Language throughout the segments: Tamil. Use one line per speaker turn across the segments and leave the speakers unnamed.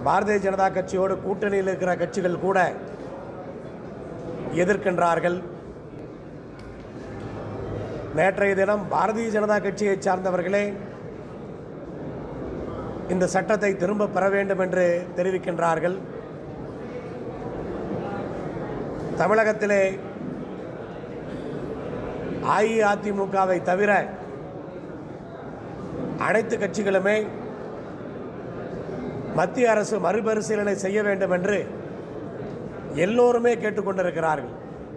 பாரதிய ஜனதா கட்சியோடு கூட்டணியில் இருக்கிற கட்சிகள் கூட எதிர்க்கின்றார்கள் நேற்றைய தினம் பாரதிய ஜனதா கட்சியை சார்ந்தவர்களே இந்த சட்டத்தை திரும்ப பெற வேண்டும் என்று தெரிவிக்கின்றார்கள் தமிழகத்திலே அஇஅதிமுகவை தவிர அனைத்து கட்சிகளுமே மத்திய அரசு மறுபரிசீலனை செய்ய வேண்டும் என்று எல்லோருமே கேட்டுக்கொண்டிருக்கிறார்கள்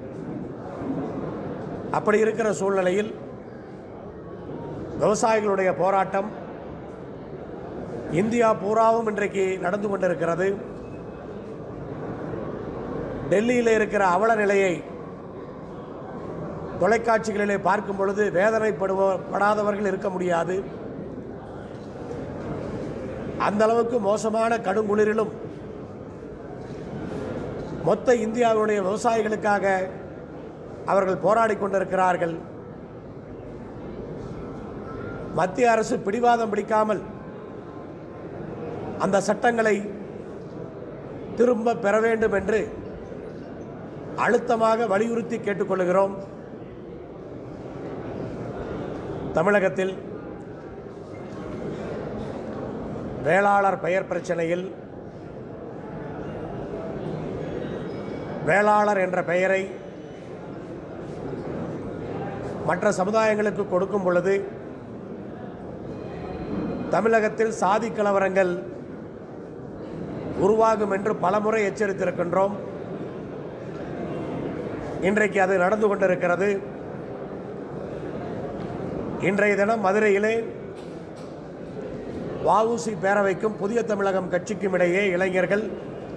அப்படி இருக்கிற சூழ்நிலையில் விவசாயிகளுடைய போராட்டம் இந்தியா பூராவும் இன்றைக்கு நடந்து கொண்டிருக்கிறது டெல்லியில் இருக்கிற அவல நிலையை தொலைக்காட்சிகளிலே பார்க்கும் பொழுது வேதனைப்படுவ படாதவர்கள் இருக்க முடியாது அந்த அளவுக்கு மோசமான கடுங்குளிரிலும் மொத்த இந்தியாவுடைய விவசாயிகளுக்காக அவர்கள் போராடி கொண்டிருக்கிறார்கள் மத்திய அரசு பிடிவாதம் பிடிக்காமல் அந்த சட்டங்களை திரும்ப பெற வேண்டும் என்று அழுத்தமாக வலியுறுத்தி கேட்டுக்கொள்கிறோம் தமிழகத்தில் வேளாளர் பெயர் பிரச்சனையில் வேளாளர் என்ற பெயரை மற்ற சமுதாயங்களுக்கு கொடுக்கும் பொழுது தமிழகத்தில் சாதி கலவரங்கள் உருவாகும் என்று பலமுறை எச்சரித்திருக்கின்றோம் இன்றைக்கு அது நடந்து கொண்டிருக்கிறது இன்றைய தினம் மதுரையிலே வஉசி பேரவைக்கும் புதிய தமிழகம் கட்சிக்கும் இடையே இளைஞர்கள்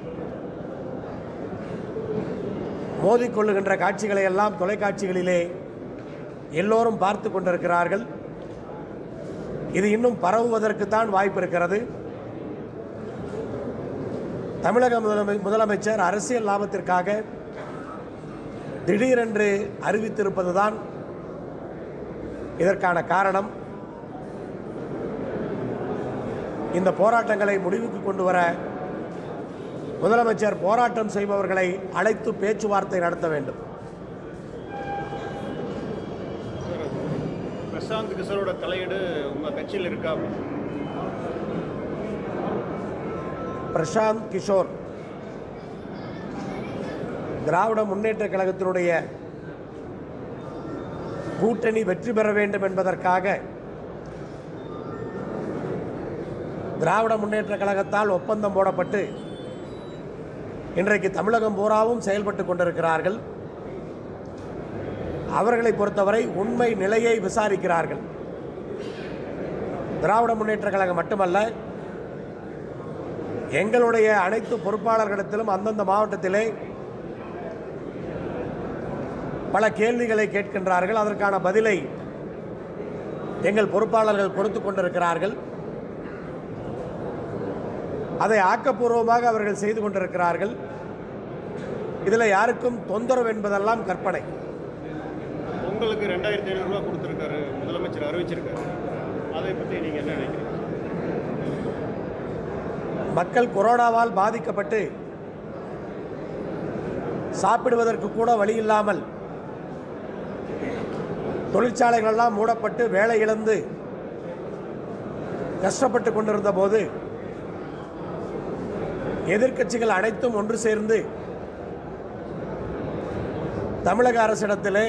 மோதிக்கொள்ளுகின்ற காட்சிகளை எல்லாம் தொலைக்காட்சிகளிலே எல்லோரும் பார்த்து கொண்டிருக்கிறார்கள் இது இன்னும் பரவுவதற்குத்தான் வாய்ப்பு இருக்கிறது தமிழக முதலமை முதலமைச்சர் அரசியல் லாபத்திற்காக திடீரென்று அறிவித்திருப்பதுதான் இதற்கான காரணம் இந்த போராட்டங்களை முடிவுக்கு கொண்டு வர முதலமைச்சர் போராட்டம் செய்பவர்களை அழைத்து பேச்சுவார்த்தை நடத்த வேண்டும்
பிரசாந்த் கிஷோரோட தலையீடு உங்க கட்சியில் இருக்கா
பிரசாந்த் கிஷோர் திராவிட முன்னேற்ற கழகத்தினுடைய கூட்டணி வெற்றி பெற வேண்டும் என்பதற்காக திராவிட முன்னேற்ற கழகத்தால் ஒப்பந்தம் போடப்பட்டு இன்றைக்கு தமிழகம் பூராவும் செயல்பட்டு கொண்டிருக்கிறார்கள் அவர்களை பொறுத்தவரை உண்மை நிலையை விசாரிக்கிறார்கள் திராவிட முன்னேற்ற கழகம் மட்டுமல்ல எங்களுடைய அனைத்து பொறுப்பாளர்களிடத்திலும் அந்தந்த மாவட்டத்திலே பல கேள்விகளை கேட்கின்றார்கள் அதற்கான பதிலை எங்கள் பொறுப்பாளர்கள் கொடுத்து கொண்டிருக்கிறார்கள் அதை ஆக்கப்பூர்வமாக அவர்கள் செய்து கொண்டிருக்கிறார்கள் இதில் யாருக்கும் தொந்தரவு என்பதெல்லாம் கற்பனை
உங்களுக்கு ரெண்டாயிரத்தி ஐநூறுரூவா கொடுத்துருக்காரு முதலமைச்சர் அறிவிச்சிருக்காரு அதை பற்றி நீங்கள் என்ன நினைக்கிறீங்க
மக்கள் கொரோனாவால் பாதிக்கப்பட்டு சாப்பிடுவதற்கு கூட வழி இல்லாமல் தொழிற்சாலைகள் எல்லாம் மூடப்பட்டு வேலை இழந்து கஷ்டப்பட்டு கொண்டிருந்த போது எதிர்க்கட்சிகள் அனைத்தும் ஒன்று சேர்ந்து தமிழக அரசிடத்திலே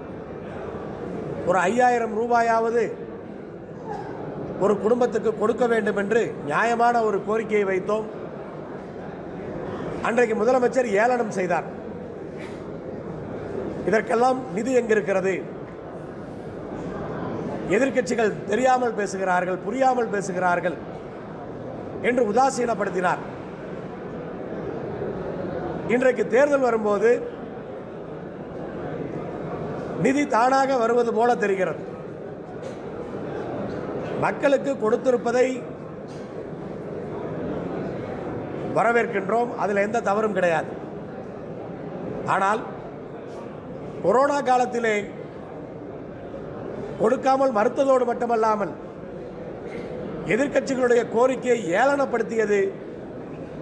ஒரு ஐயாயிரம் ரூபாயாவது ஒரு குடும்பத்துக்கு கொடுக்க வேண்டும் என்று நியாயமான ஒரு கோரிக்கையை வைத்தோம் அன்றைக்கு முதலமைச்சர் ஏளனம் செய்தார் இதற்கெல்லாம் நிதி எங்கிருக்கிறது எதிர்க்கட்சிகள் தெரியாமல் பேசுகிறார்கள் புரியாமல் பேசுகிறார்கள் என்று உதாசீனப்படுத்தினார் இன்றைக்கு தேர்தல் வரும்போது நிதி தானாக வருவது போல தெரிகிறது மக்களுக்கு கொடுத்திருப்பதை வரவேற்கின்றோம் அதில் எந்த தவறும் கிடையாது ஆனால் கொரோனா காலத்திலே கொடுக்காமல் மறுத்ததோடு மட்டுமல்லாமல் எதிர்க்கட்சிகளுடைய கோரிக்கையை ஏளனப்படுத்தியது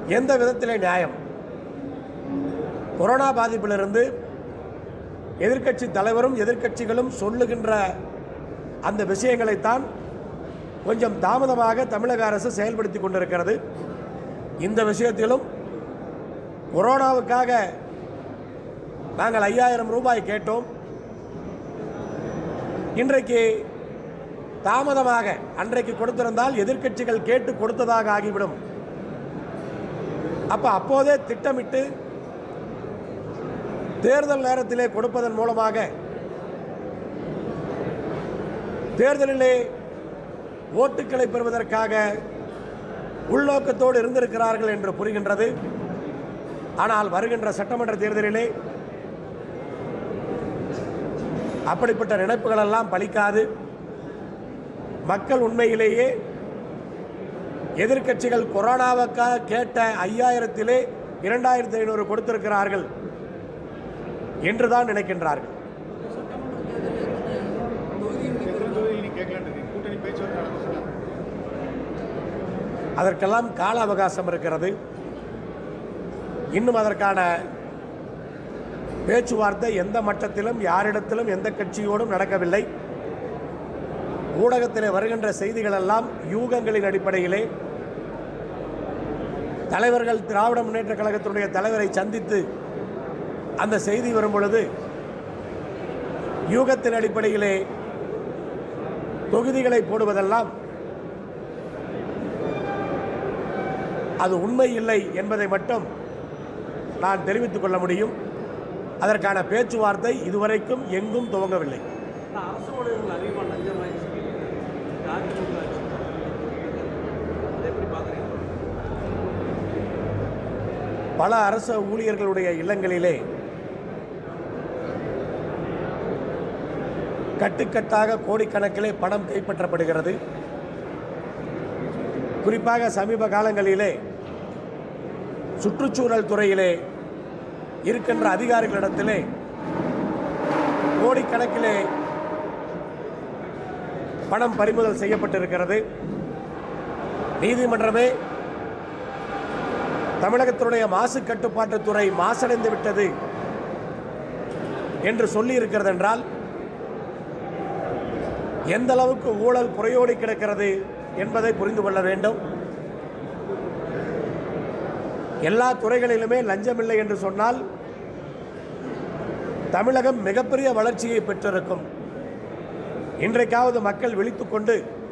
எந்த விதத்திலே நியாயம் கொரோனா பாதிப்பிலிருந்து எதிர்க்கட்சி தலைவரும் எதிர்க்கட்சிகளும் சொல்லுகின்ற அந்த விஷயங்களைத்தான் கொஞ்சம் தாமதமாக தமிழக அரசு செயல்படுத்தி கொண்டிருக்கிறது இந்த விஷயத்திலும் கொரோனாவுக்காக நாங்கள் ஐயாயிரம் ரூபாய் கேட்டோம் இன்றைக்கு தாமதமாக அன்றைக்கு கொடுத்திருந்தால் எதிர்க்கட்சிகள் கேட்டு கொடுத்ததாக ஆகிவிடும் அப்ப அப்போதே திட்டமிட்டு தேர்தல் நேரத்திலே கொடுப்பதன் மூலமாக தேர்தலிலே ஓட்டுக்களை பெறுவதற்காக உள்நோக்கத்தோடு இருந்திருக்கிறார்கள் என்று புரிகின்றது ஆனால் வருகின்ற சட்டமன்ற தேர்தலிலே அப்படிப்பட்ட நினைப்புகள் எல்லாம் பலிக்காது மக்கள் உண்மையிலேயே எதிர்க்கட்சிகள் கொரோனாவுக்காக கேட்ட ஐயாயிரத்திலே இரண்டாயிரத்தி ஐநூறு கொடுத்திருக்கிறார்கள் என்றுதான் நினைக்கின்றார்கள்
எத்தனை தொகுதியில் நீ கேட்கலான்னு இருக்கீங்க கூட்டணி பேச்சுவார்த்தை நடத்த சொன்னாங்க
அதற்கெல்லாம் கால அவகாசம் இருக்கிறது இன்னும் அதற்கான பேச்சுவார்த்தை எந்த மட்டத்திலும் யாரிடத்திலும் எந்த கட்சியோடும் நடக்கவில்லை ஊடகத்தில் வருகின்ற செய்திகள் எல்லாம் யூகங்களின் அடிப்படையிலே தலைவர்கள் திராவிட முன்னேற்ற கழகத்தினுடைய தலைவரை சந்தித்து அந்த செய்தி வரும் பொழுது யூகத்தின் அடிப்படையிலே தொகுதிகளை போடுவதெல்லாம் அது உண்மை இல்லை என்பதை மட்டும் நான் தெரிவித்துக் கொள்ள முடியும் அதற்கான பேச்சுவார்த்தை இதுவரைக்கும் எங்கும் துவங்கவில்லை
அரசு ஊழியர்கள் அதிகமாக லஞ்சம் வாங்கி அதிமுக ஆட்சி. அதை எப்படி பார்க்குறீங்க
பல அரசு ஊழியர்களுடைய இல்லங்களிலே கட்டுக்கட்டாக கோடிக்கணக்கிலே பணம் கைப்பற்றப்படுகிறது குறிப்பாக சமீப காலங்களிலே சுற்றுச்சூழல் துறையிலே இருக்கின்ற அதிகாரிகளிடத்திலே கோடிக்கணக்கிலே பணம் பறிமுதல் செய்யப்பட்டிருக்கிறது நீதிமன்றமே தமிழகத்தினுடைய மாசு கட்டுப்பாட்டுத் துறை மாசடைந்து விட்டது என்று சொல்லி இருக்கிறது என்றால் எந்த அளவுக்கு ஊழல் புறையோடி கிடக்கிறது என்பதை புரிந்து கொள்ள வேண்டும் எல்லா துறைகளிலுமே லஞ்சமில்லை என்று சொன்னால் தமிழகம் மிகப்பெரிய வளர்ச்சியை பெற்றிருக்கும் இன்றைக்காவது மக்கள் விழித்துக்கொண்டு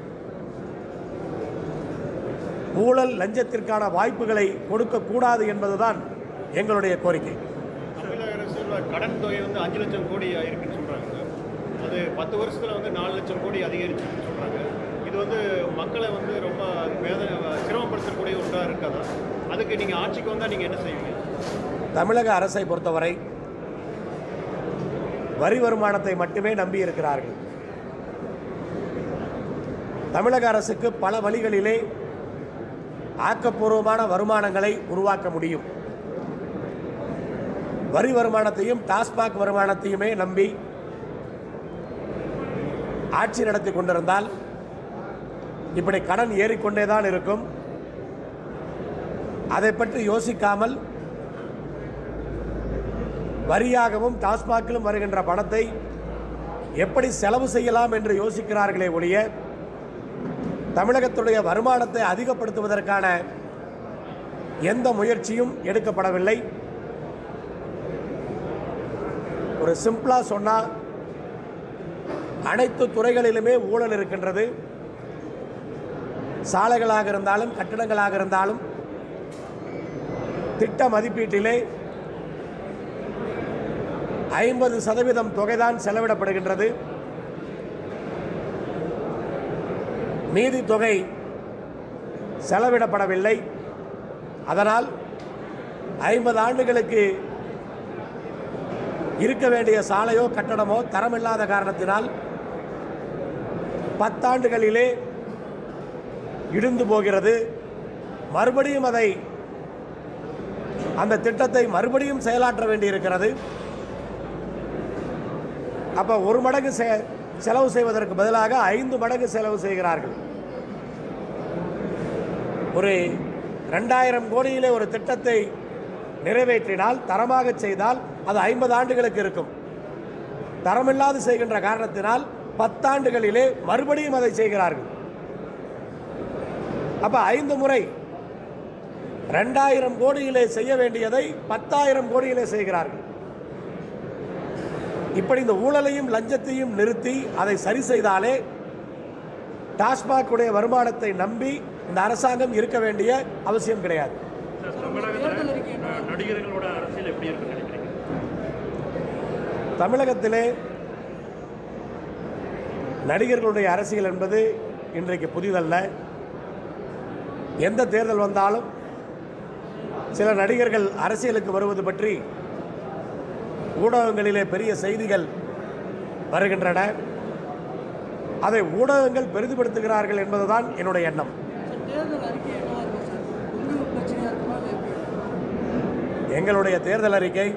ஊழல் லஞ்சத்திற்கான வாய்ப்புகளை கொடுக்கக்கூடாது என்பதுதான் எங்களுடைய கோரிக்கை
தமிழக அரசோட கடன் தொகை வந்து அஞ்சு லட்சம் கோடி இருக்குன்னு சொல்கிறாங்க அது பத்து வருஷத்தில் வந்து நாலு லட்சம் கோடி அதிகரிச்சுன்னு சொல்கிறாங்க இது வந்து மக்களை வந்து ரொம்ப வேதனை சிரமப்படுத்தக்கூடிய ஒன்றாக இருக்காதா அதுக்கு நீங்கள் ஆட்சிக்கு வந்தால் நீங்கள் என்ன செய்வீங்க
தமிழக அரசை பொறுத்தவரை வரி வருமானத்தை மட்டுமே நம்பி இருக்கிறார்கள் தமிழக அரசுக்கு பல வழிகளிலே ஆக்கப்பூர்வமான வருமானங்களை உருவாக்க முடியும் வரி வருமானத்தையும் டாஸ்மாக் வருமானத்தையுமே நம்பி ஆட்சி நடத்தி கொண்டிருந்தால் இப்படி கடன் ஏறிக்கொண்டே தான் இருக்கும் அதை பற்றி யோசிக்காமல் வரியாகவும் டாஸ்மாகிலும் வருகின்ற பணத்தை எப்படி செலவு செய்யலாம் என்று யோசிக்கிறார்களே ஒழிய தமிழகத்துடைய வருமானத்தை அதிகப்படுத்துவதற்கான எந்த முயற்சியும் எடுக்கப்படவில்லை ஒரு சிம்பிளா சொன்னா அனைத்து துறைகளிலுமே ஊழல் இருக்கின்றது சாலைகளாக இருந்தாலும் கட்டிடங்களாக இருந்தாலும் திட்ட மதிப்பீட்டிலே ஐம்பது சதவீதம் தொகைதான் செலவிடப்படுகின்றது மீதி தொகை செலவிடப்படவில்லை அதனால் ஐம்பது ஆண்டுகளுக்கு இருக்க வேண்டிய சாலையோ கட்டடமோ தரமில்லாத காரணத்தினால் பத்தாண்டுகளிலே இடிந்து போகிறது மறுபடியும் அதை அந்த திட்டத்தை மறுபடியும் செயலாற்ற வேண்டியிருக்கிறது அப்போ ஒரு மடங்கு செ- செலவு செய்வதற்கு பதிலாக ஐந்து மடங்கு செலவு செய்கிறார்கள் ஒரு ரெண்டாயிரம் கோடியிலே ஒரு திட்டத்தை நிறைவேற்றினால் தரமாக செய்தால் அது ஐம்பது ஆண்டுகளுக்கு இருக்கும் தரமில்லாது செய்கின்ற காரணத்தினால் பத்தாண்டுகளிலே மறுபடியும் அதை செய்கிறார்கள் அப்ப ஐந்து முறை ரெண்டாயிரம் கோடியிலே செய்ய வேண்டியதை பத்தாயிரம் கோடியிலே செய்கிறார்கள் இப்படி இந்த ஊழலையும் லஞ்சத்தையும் நிறுத்தி அதை சரி செய்தாலே டாஸ்மாக் உடைய வருமானத்தை நம்பி இந்த அரசாங்கம் இருக்க வேண்டிய அவசியம் கிடையாது
சார், தமிழகத்துல அஹ், நடிகர்களோட அரசியல் எப்படி இருக்குன்னு நினைக்கிறீங்க
தமிழகத்திலே நடிகர்களுடைய அரசியல் என்பது இன்றைக்கு புதிதல்ல எந்த தேர்தல் வந்தாலும் சில நடிகர்கள் அரசியலுக்கு வருவது பற்றி ஊடகங்களிலே பெரிய செய்திகள் வருகின்றன அதை ஊடகங்கள் பெரிதுபடுத்துகிறார்கள் என்பதுதான் என்னுடைய எண்ணம்
சார் தேர்தல் அறிக்கை என்னவா இருக்கும் சார் உங்களுக்கு பிரச்சனையாக இருக்குமா இல்லை எப்படி
எங்களுடைய தேர்தல் அறிக்கை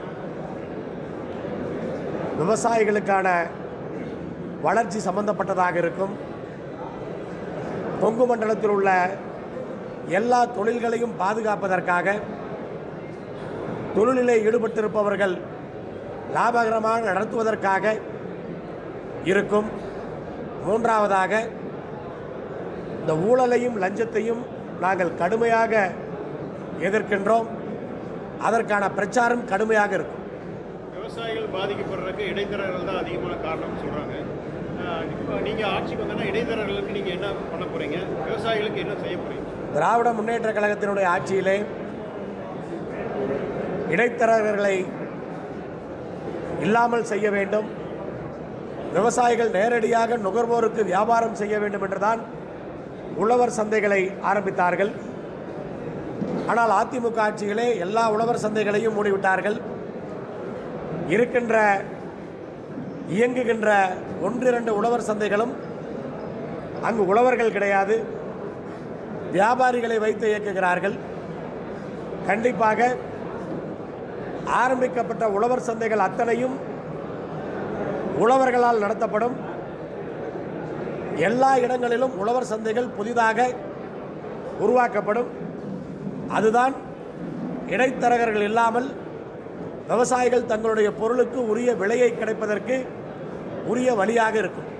விவசாயிகளுக்கான வளர்ச்சி சம்பந்தப்பட்டதாக இருக்கும் கொங்கு மண்டலத்தில் உள்ள எல்லா தொழில்களையும் பாதுகாப்பதற்காக தொழிலிலே ஈடுபட்டிருப்பவர்கள் லாபகரமாக நடத்துவதற்காக இருக்கும் மூன்றாவதாக இந்த ஊழலையும் லஞ்சத்தையும் நாங்கள் கடுமையாக எதிர்க்கின்றோம் அதற்கான பிரச்சாரம் கடுமையாக இருக்கும்
விவசாயிகள் பாதிக்கப்படுறதுக்கு இடைத்தரகர்கள் தான் அதிகமான காரணம்னு சொல்கிறாங்க இப்போ நீங்கள் ஆட்சிக்கு வந்தோன்னா இடைத்தரகர்களுக்கு நீங்கள் என்ன பண்ண போகிறீங்க விவசாயிகளுக்கு என்ன செய்ய போகிறீங்க
திராவிட முன்னேற்ற கழகத்தினுடைய ஆட்சியிலே இடைத்தரகர்களை இல்லாமல் செய்ய வேண்டும் விவசாயிகள் நேரடியாக நுகர்வோருக்கு வியாபாரம் செய்ய வேண்டும் என்றுதான் உழவர் சந்தைகளை ஆரம்பித்தார்கள் ஆனால் அதிமுக ஆட்சியிலே எல்லா உழவர் சந்தைகளையும் மூடிவிட்டார்கள் இருக்கின்ற இயங்குகின்ற ஒன்றிரண்டு உழவர் சந்தைகளும் அங்கு உழவர்கள் கிடையாது வியாபாரிகளை வைத்து இயக்குகிறார்கள் கண்டிப்பாக ஆரம்பிக்கப்பட்ட உழவர் சந்தைகள் அத்தனையும் உழவர்களால் நடத்தப்படும் எல்லா இடங்களிலும் உழவர் சந்தைகள் புதிதாக உருவாக்கப்படும் அதுதான் இடைத்தரகர்கள் இல்லாமல் விவசாயிகள் தங்களுடைய பொருளுக்கு உரிய விலையை கிடைப்பதற்கு உரிய வழியாக இருக்கும்